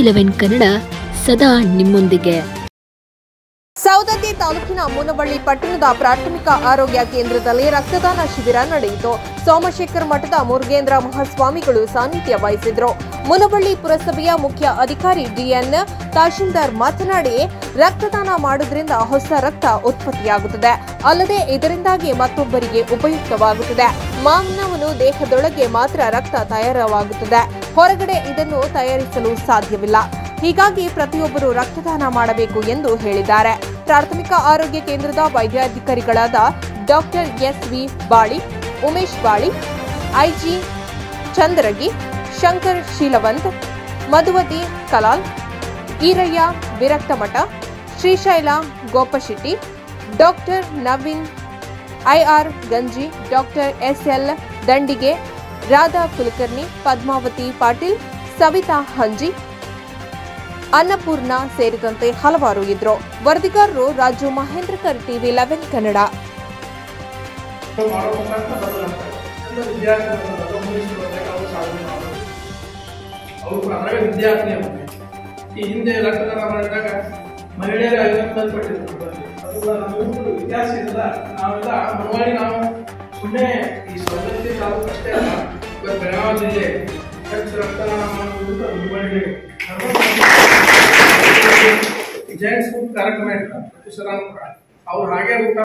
eleven Kannada ಸದಾ ನಿಮ್ಮೊಂದಿಗೆ ಸೌದತ್ತಿ ತಾಲೂಕಿನ ಮುನಬಳ್ಳಿ ಪಟ್ಟಣದ ಪ್ರಾಥಮಿಕ ಆರೋಗ್ಯ ಕೇಂದ್ರದಲ್ಲಿ ರಕ್ತದಾನ ಶಿಬಿರ ನಡೆಯಿತು ಸೋಮಶೇಖರ ಮಠದ ಮುರುಗೇಂದ್ರ ಮಹಾಸ್ವಾಮಿಗಳು ಸಾನ್ನಿಧ್ಯ ವಹಿಸಿದ್ರು ಮುನಬಳ್ಳಿ ಪುರಸಭೆಯ ಮುಖ್ಯ ಅಧಿಕಾರಿ ಡಿಎನ್ ತಹಶೀಲ್ದಾರ್ ಮಾತನಾಡಿ ರಕ್ತದಾನ ಮಾಡುವುದರಿಂದ ಹೊಸ ರಕ್ತ ಉತ್ಪತ್ತಿಯಾಗುತ್ತದೆ ಅಲ್ಲದೆ ಇದರಿಂದಾಗಿ ಮತ್ತೊಬ್ಬರಿಗೆ ಉಪಯುಕ್ತವಾಗುತ್ತದೆ ಮಾನವನು ದೇಹದೊಳಗೆ ಮಾತ್ರ ರಕ್ತ ತಯಾರವಾಗುತ್ತದೆ ಹೊರಗಡೆ ಇದನ್ನು ತಯಾರಿಸಲು ಸಾಧ್ಯವಿಲ್ಲ ಹೀಗಾಗಿ ಪ್ರತಿಯೊಬ್ಬರು ರಕ್ತದಾನ ಮಾಡಬೇಕು ಎಂದು ಹೇಳಿದ್ದಾರೆ ಪ್ರಾಥಮಿಕ ಆರೋಗ್ಯ ಕೇಂದ್ರದ ವೈದ್ಯಾಧಿಕಾರಿಗಳಾದ doctor S V Bali Umesh Bali IG Chandragi Shankar Shilavant Madhuvati Kalal Irayya Viraktamath Shrishaila Gopashetti doctor Naveen IR Ganji doctor SL Dandige Radha Kulkarni Padmavati Patil Savita ಹಂಜಿ Annapurna ಸೇರಿದಂತೆ ಹಲವಾರು ಇದ್ರು ವರದಿಗಾರರು ರಾಜು ಮಹೇಂದ್ರಕರ್ ಟಿವಿ ಲೆವೆನ್ ಕನ್ನಡ ಮಾಡೋ ಮುಖಾಂತರ ಬದಲಾಗ್ತಾರೆ ಅಂದ್ರೆ ವಿದ್ಯಾರ್ಥಿಗಳು ಅಥವಾ ಮುಗಿಸಿ ಬಂದಾಗ ಅವರು ಸಾಧನೆ ಮಾಡೋದು ಅವರು ಅದ್ರಾಗ ವಿದ್ಯಾರ್ಥಿ ಅಂತ ಈ ಹಿಂದೆ ರಕ್ತದಾನ ಮಾಡಿದಾಗ ಮಹಿಳೆಯರು ಐವತ್ತು ಮಂದಿ ಪಟ್ಟಿದ್ರು ಅದು ನಮಗೂ ವ್ಯತ್ಯಾಸ ಇಲ್ಲ ನಾವೆಲ್ಲ ಮನವಳಿ ನಾವು ಸುಮ್ಮನೆ ಈ ಸೌಲಭ್ಯ ತಾಲೂಕು ಅಷ್ಟೇ ಅಲ್ಲ ಇವತ್ತು ಬೆಳಗಾವಿ ಜಿಲ್ಲೆ ಹೆಚ್ಚು ರಕ್ತದಾನ ಮಾಡುವುದು ಮುನವಳ್ಳಿ ಜೈಂಟ್ಸ್ ಫುಡ್ ಕಾರ್ಯಕ್ರಮ ಇರ್ತಾರೆ ಪ್ರತಿ ಸಲ ಅವ್ರು ಹಾಗೆ ಊಟ